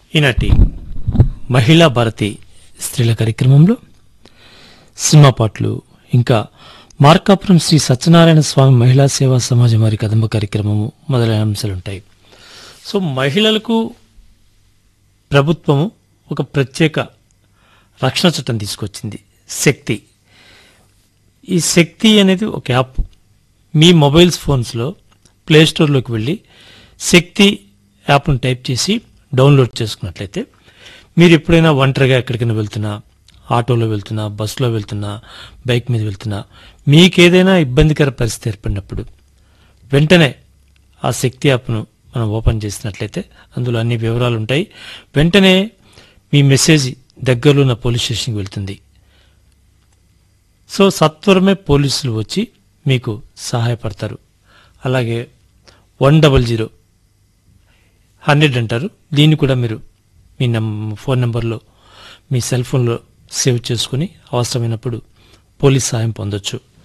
ఈనాటి మహిళా భారతి స్త్రీల కార్యక్రమంలో సినిమా పాటలు ఇంకా మార్కాపురం శ్రీ సత్యనారాయణ స్వామి మహిళా సేవా సమాజం వారి కదంబ కార్యక్రమము మొదలైన అంశాలుంటాయి సో మహిళలకు ప్రభుత్వము ఒక ప్రత్యేక రక్షణ చట్టం తీసుకొచ్చింది శక్తి ఈ శక్తి అనేది ఒక యాప్ మీ మొబైల్స్ ఫోన్స్లో ప్లే స్టోర్లోకి వెళ్ళి శక్తి యాప్ను టైప్ చేసి డౌన్లోడ్ చేసుకున్నట్లయితే మీరు ఎప్పుడైనా ఒంటరిగా ఎక్కడికైనా వెళ్తున్నా ఆటోలో వెళ్తున్నా బస్సులో వెళ్తున్నా బైక్ మీద వెళ్తున్నా మీకేదైనా ఇబ్బందికర పరిస్థితి ఏర్పడినప్పుడు వెంటనే ఆ శక్తి యాప్ను మనం ఓపెన్ చేసినట్లయితే అందులో అన్ని వివరాలు ఉంటాయి వెంటనే మీ మెసేజ్ దగ్గరలో ఉన్న పోలీస్ స్టేషన్కి వెళ్తుంది సో సత్వరమే పోలీసులు వచ్చి మీకు సహాయపడతారు అలాగే వన్ డబల్ జీరో హండ్రెడ్ అంటారు దీన్ని కూడా మీరు మీ నం ఫోన్ నెంబర్లో మీ సెల్ ఫోన్లో సేవ్ చేసుకుని అవసరమైనప్పుడు పోలీస్ సహాయం పొందొచ్చు